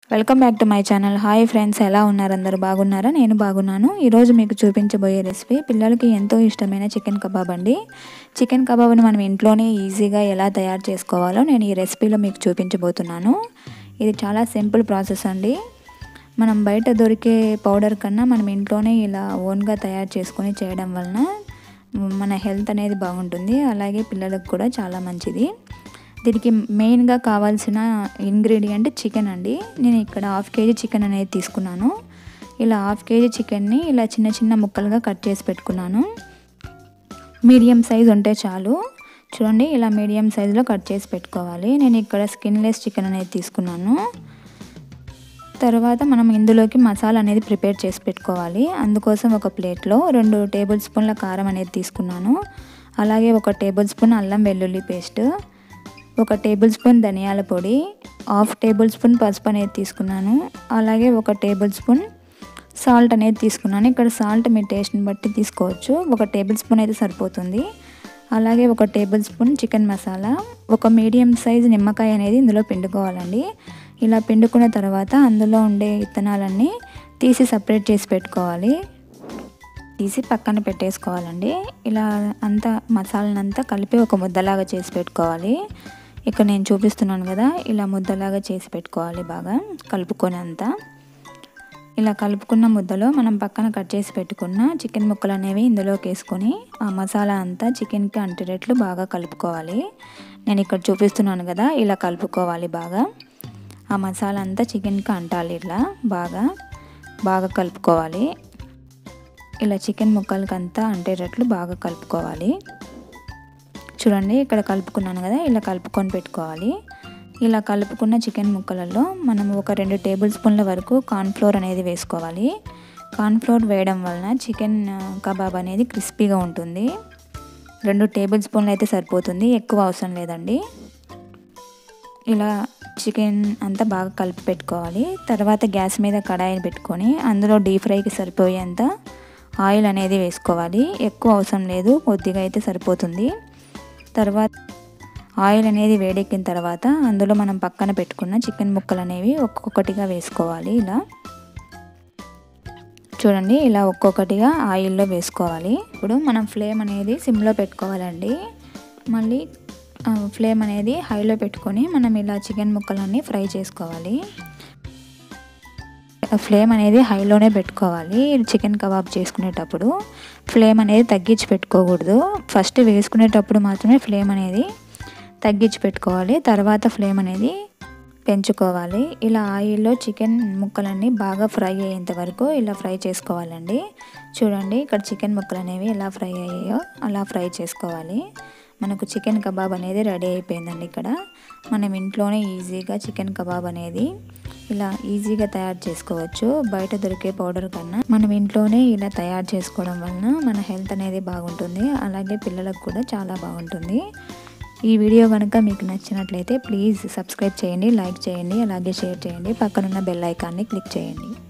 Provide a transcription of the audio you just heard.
welcome back to my channel hi friends ఎలా ఉన్నారు అందరూ బాగున్నారా నేను బాగున్నాను ఈరోజు మీకు చూపించబోయే రెసిపీ పిల్లలకి ఎంతో ఇష్టమైన చికెన్ కబాబ్ అండి చికెన్ కబాబ్ని మనం ఇంట్లోనే ఈజీగా ఎలా తయారు చేసుకోవాలో నేను ఈ రెసిపీలో మీకు చూపించబోతున్నాను ఇది చాలా సింపుల్ ప్రాసెస్ అండి మనం బయట దొరికే పౌడర్ కన్నా మనం ఇంట్లోనే ఇలా ఓన్గా తయారు చేసుకొని చేయడం వలన మన హెల్త్ అనేది బాగుంటుంది అలాగే పిల్లలకు కూడా చాలా మంచిది దీనికి మెయిన్గా కావాల్సిన ఇంగ్రీడియంట్ చికెన్ అండి నేను ఇక్కడ హాఫ్ కేజీ చికెన్ అనేది తీసుకున్నాను ఇలా హాఫ్ కేజీ చికెన్ని ఇలా చిన్న చిన్న ముక్కలుగా కట్ చేసి పెట్టుకున్నాను మీడియం సైజ్ ఉంటే చాలు చూడండి ఇలా మీడియం సైజులో కట్ చేసి పెట్టుకోవాలి నేను ఇక్కడ స్కిన్లెస్ చికెన్ అనేది తీసుకున్నాను తర్వాత మనం ఇందులోకి మసాలా అనేది ప్రిపేర్ చేసి పెట్టుకోవాలి అందుకోసం ఒక ప్లేట్లో రెండు టేబుల్ స్పూన్ల కారం అనేది తీసుకున్నాను అలాగే ఒక టేబుల్ స్పూన్ అల్లం వెల్లుల్లి పేస్ట్ ఒక టేబుల్ స్పూన్ ధనియాల పొడి హాఫ్ టేబుల్ స్పూన్ పసుపు అనేది తీసుకున్నాను అలాగే ఒక టేబుల్ స్పూన్ సాల్ట్ అనేది తీసుకున్నాను ఇక్కడ సాల్ట్ మీ టేస్ట్ని బట్టి తీసుకోవచ్చు ఒక టేబుల్ స్పూన్ అయితే సరిపోతుంది అలాగే ఒక టేబుల్ స్పూన్ చికెన్ మసాలా ఒక మీడియం సైజ్ నిమ్మకాయ అనేది ఇందులో పిండుకోవాలండి ఇలా పిండుకున్న తర్వాత అందులో ఉండే విత్తనాలన్నీ తీసి సపరేట్ చేసి పెట్టుకోవాలి తీసి పక్కన పెట్టేసుకోవాలండి ఇలా అంతా మసాలానంతా కలిపి ఒక ముద్దలాగా చేసి పెట్టుకోవాలి ఇక్కడ నేను చూపిస్తున్నాను కదా ఇలా ముద్దలాగా చేసి పెట్టుకోవాలి బాగా కలుపుకొని అంతా ఇలా కలుపుకున్న ముద్దలో మనం పక్కన కట్ చేసి పెట్టుకున్న చికెన్ ముక్కలు అనేవి ఇందులోకి వేసుకొని ఆ మసాలా అంతా చికెన్కి అంటేటట్లు బాగా కలుపుకోవాలి నేను ఇక్కడ చూపిస్తున్నాను కదా ఇలా కలుపుకోవాలి బాగా ఆ మసాలా అంతా చికెన్కి అంటాలి ఇలా బాగా బాగా కలుపుకోవాలి ఇలా చికెన్ ముక్కలకి అంతా అంటేటట్లు బాగా కలుపుకోవాలి చూడండి ఇక్కడ కలుపుకున్నాను కదా ఇలా కలుపుకొని పెట్టుకోవాలి ఇలా కలుపుకున్న చికెన్ ముక్కలలో మనం ఒక రెండు టేబుల్ స్పూన్ల వరకు కార్న్ఫ్లోర్ అనేది వేసుకోవాలి కార్న్ఫ్లోర్ వేయడం వలన చికెన్ కబాబ్ అనేది క్రిస్పీగా ఉంటుంది రెండు టేబుల్ స్పూన్లు అయితే సరిపోతుంది ఎక్కువ అవసరం లేదండి ఇలా చికెన్ అంతా బాగా కలిపి పెట్టుకోవాలి తర్వాత గ్యాస్ మీద కడాయిని పెట్టుకొని అందులో డీప్ ఫ్రైకి సరిపోయేంత ఆయిల్ అనేది వేసుకోవాలి ఎక్కువ అవసరం లేదు కొద్దిగా అయితే సరిపోతుంది తర్వాత ఆయిల్ అనేది వేడెక్కిన తర్వాత అందులో మనం పక్కన పెట్టుకున్న చికెన్ ముక్కలు అనేవి ఒక్కొక్కటిగా వేసుకోవాలి ఇలా చూడండి ఇలా ఒక్కొక్కటిగా ఆయిల్లో వేసుకోవాలి ఇప్పుడు మనం ఫ్లేమ్ అనేది సిమ్లో పెట్టుకోవాలండి మళ్ళీ ఫ్లేమ్ అనేది హైలో పెట్టుకొని మనం ఇలా చికెన్ ముక్కలన్నీ ఫ్రై చేసుకోవాలి ఫ్లేమ్ అనేది హైలోనే పెట్టుకోవాలి చికెన్ కబాబ్ చేసుకునేటప్పుడు ఫ్లేమ్ అనేది తగ్గించి పెట్టుకోకూడదు ఫస్ట్ వేసుకునేటప్పుడు మాత్రమే ఫ్లేమ్ అనేది తగ్గించి పెట్టుకోవాలి తర్వాత ఫ్లేమ్ అనేది పెంచుకోవాలి ఇలా ఆయిల్లో చికెన్ ముక్కలన్నీ బాగా ఫ్రై అయ్యేంత వరకు ఇలా ఫ్రై చేసుకోవాలండి చూడండి ఇక్కడ చికెన్ ముక్కలు అనేవి ఎలా ఫ్రై అయ్యాయో అలా ఫ్రై చేసుకోవాలి మనకు చికెన్ కబాబ్ అనేది రెడీ అయిపోయిందండి ఇక్కడ మనం ఇంట్లోనే ఈజీగా చికెన్ కబాబ్ అనేది ఇలా ఈజీగా తయారు చేసుకోవచ్చు బయట దొరికే పౌడర్ కన్నా మనం ఇంట్లోనే ఇలా తయారు చేసుకోవడం వలన మన హెల్త్ అనేది బాగుంటుంది అలాగే పిల్లలకు కూడా చాలా బాగుంటుంది ఈ వీడియో కనుక మీకు నచ్చినట్లయితే ప్లీజ్ సబ్స్క్రైబ్ చేయండి లైక్ చేయండి అలాగే షేర్ చేయండి పక్కనున్న బెల్ ఐకాన్ని క్లిక్ చేయండి